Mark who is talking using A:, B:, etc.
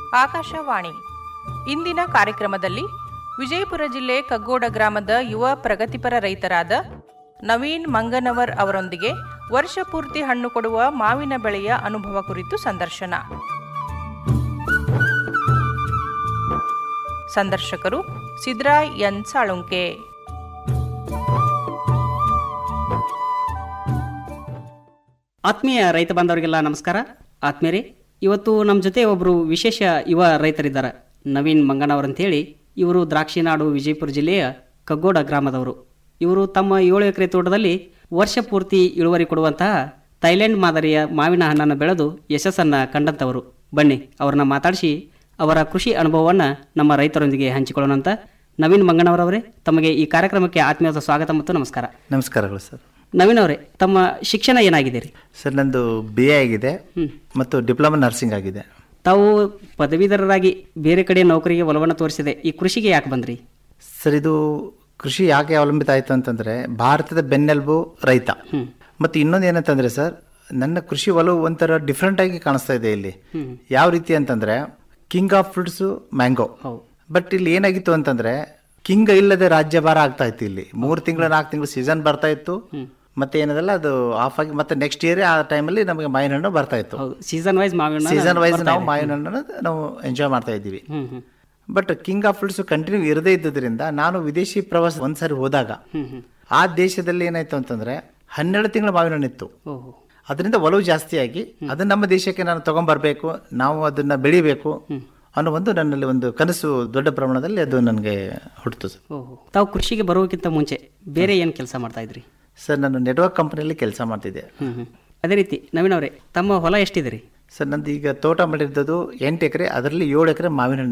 A: ಆಕಾಶವಾಣಿ ಇಂದಿನ ಕಾರ್ಯಕ್ರಮದಲ್ಲಿ ವಿಜಯಪುರ ಜಿಲ್ಲೆ ಕಗ್ಗೋಡ ಗ್ರಾಮದ ಯುವ ಪ್ರಗತಿಪರ ರೈತರಾದ ನವೀನ್ ಮಂಗನವರ್ ಅವರೊಂದಿಗೆ ವರ್ಷ ಪೂರ್ತಿ ಹಣ್ಣು ಕೊಡುವ ಮಾವಿನ ಬೆಳೆಯ ಅನುಭವ ಕುರಿತು ಸಂದರ್ಶನ ಸಂದರ್ಶಕರು ಸಿದ್ರಾಯ್ ಎನ್ ಸಾಳುಂಕೆ
B: ಆತ್ಮೀಯ ರೈತ ಬಾಂಧವರಿಗೆಲ್ಲ ನಮಸ್ಕಾರ ಆತ್ಮೀಯರೇ ಇವತ್ತು ನಮ್ಮ ಜೊತೆ ಒಬ್ಬರು ವಿಶೇಷ ಯುವ ರೈತರಿದ್ದಾರೆ ನವೀನ್ ಮಂಗನವರ್ ಅಂತೇಳಿ ಇವರು ದ್ರಾಕ್ಷಿನಾಡು ವಿಜಯಪುರ ಜಿಲ್ಲೆಯ ಕಗ್ಗೋಡ ಗ್ರಾಮದವರು ಇವರು ತಮ್ಮ ಏಳು ಎಕರೆ ತೋಟದಲ್ಲಿ ವರ್ಷ ಪೂರ್ತಿ ಇಳುವರಿ ಕೊಡುವಂತಹ ಥೈಲ್ಯಾಂಡ್ ಮಾದರಿಯ ಮಾವಿನ ಹಣ್ಣನ್ನು ಬೆಳೆದು ಯಶಸ್ಸನ್ನು ಕಂಡಂಥವರು ಬನ್ನಿ ಅವ್ರನ್ನ ಮಾತಾಡಿಸಿ ಅವರ ಕೃಷಿ ಅನುಭವವನ್ನು ನಮ್ಮ ರೈತರೊಂದಿಗೆ ಹಂಚಿಕೊಳ್ಳೋಣ ಅಂತ ನವೀನ್ ಮಂಗನವರವರೇ ತಮಗೆ ಈ ಕಾರ್ಯಕ್ರಮಕ್ಕೆ ಆತ್ಮೀಯವಾದ ಸ್ವಾಗತ ಮತ್ತು ನಮಸ್ಕಾರ
C: ನಮಸ್ಕಾರಗಳು ಸರ್
B: ನವೀನ್ ಅವರೇ ತಮ್ಮ ಶಿಕ್ಷಣ ಏನಾಗಿದೆ ರೀ
C: ಸರ್ ನಂದು ಬಿ ಎ ಆಗಿದೆ ಮತ್ತು ಡಿಪ್ಲೊಮಾ ನರ್ಸಿಂಗ್ ಆಗಿದೆ
B: ತಾವು ಪದವೀಧರರಾಗಿ ಬೇರೆ ಕಡೆ ನೌಕರಿಗೆ ಒಲವನ್ನು ತೋರಿಸಿದೆ ಈ ಕೃಷಿಗೆ ಯಾಕೆ ಬಂದ್ರಿ
C: ಸರ್ ಇದು ಕೃಷಿ ಯಾಕೆ ಅವಲಂಬಿತ ಆಯಿತು ಅಂತಂದರೆ ಭಾರತದ ಬೆನ್ನೆಲುಬು ರೈತ ಮತ್ತು ಇನ್ನೊಂದು ಏನಂತಂದರೆ ಸರ್ ನನ್ನ ಕೃಷಿ ಒಲವು ಒಂಥರ ಡಿಫ್ರೆಂಟ್ ಆಗಿ ಕಾಣಿಸ್ತಾ ಇದೆ ಇಲ್ಲಿ ಯಾವ ರೀತಿ ಅಂತಂದರೆ ಕಿಂಗ್ ಆಫ್ ಫ್ರೂಟ್ಸು ಮ್ಯಾಂಗೋ
B: ಹೌದು
C: ಬಟ್ ಇಲ್ಲಿ ಏನಾಗಿತ್ತು ಅಂತಂದ್ರೆ ಕಿಂಗ್ ಇಲ್ಲದೆ ರಾಜ್ಯಭಾರ ಆಗ್ತಾ ಇತ್ತು ಇಲ್ಲಿ ಮೂರು ತಿಂಗಳು ನಾಲ್ಕು ತಿಂಗಳು ಸೀಸನ್ ಬರ್ತಾ ಇತ್ತು ಮತ್ತೆ ಏನದಲ್ಲ ಅದು ಆಫ್ ಆಗಿ ಮತ್ತೆ ನೆಕ್ಸ್ಟ್ ಇಯರ್ ಆ ಟೈಮಲ್ಲಿ ನಮಗೆ ಮಾವಿನ ಹಣ್ಣು ಬರ್ತಾ ಇತ್ತು
B: ಹೌದು ಸೀಸನ್ ವೈಸ್ ಮಾವಿನ
C: ಸೀಸನ್ ವೈಸ್ ನಾವು ಮಾವಿನ ಹಣ್ಣನ್ನು ನಾವು ಎಂಜಾಯ್ ಮಾಡ್ತಾ ಇದ್ದೀವಿ
B: ಹ್ಮ್ ಹ್ಮ್
C: but king of fruits continue ಇರದೇ ಇದ್ದುದರಿಂದ ನಾನು ವಿದೇಶಿ ಪ್ರವಾಸ ಒಂದ್ಸರಿ ಹೋದಾಗ
B: ಹ್ಮ್ ಹ್ಮ್
C: ಆ ದೇಶದಲ್ಲಿ ಏನಾಯ್ತು ಅಂತಂದ್ರೆ ಹನ್ನೆರಡು ತಿಂಗಳ ಮಾವಿನ ಹಣ್ಣು ಇತ್ತು
B: ಓಹೋ
C: ಅದರಿಂದ ಒಲವು ಜಾಸ್ತಿಯಾಗಿ ಅದನ್ನ ನಮ್ಮ ದೇಶಕ್ಕೆ ನಾನು ತಗೊಂಡ್ಬರ್ಬೇಕು ನಾವು ಅದನ್ನ ಬೆಳಿಬೇಕು ಅನ್ನೋ ಒಂದು ನನ್ನಲ್ಲಿ ಒಂದು ಕನಸು ದೊಡ್ಡ ಪ್ರಮಾಣದಲ್ಲಿ ಅದು ನನಗೆ ಹುಟ್ಟಿತು ಸರ್
B: ಓಹೋ ತಾವು ಕೃಷಿಗೆ ಬರೋಕ್ಕಿಂತ ಮುಂಚೆ ಬೇರೆ ಏನು ಕೆಲಸ ಮಾಡ್ತಾ ಇದ್ರಿ
C: ಸರ್ ನಾನು ನೆಟ್ವರ್ಕ್ ಕಂಪನಿಯಲ್ಲಿ ಕೆಲಸ ಮಾಡ್ತಿದ್ದೆ
B: ಹ್ಮ್ ಹ್ಮ್ ಅದೇ ರೀತಿ ನವೀನ್ ಅವರೇ ತಮ್ಮ ಹೊಲ ಎಷ್ಟಿದೆ ರೀ
C: ಸರ್ ನಂದು ಈಗ ತೋಟ ಮಾಡಿರೋದು ಎಂಟು ಎಕರೆ ಅದರಲ್ಲಿ ಏಳು ಎಕರೆ ಮಾವಿನ ಹಣ್ಣು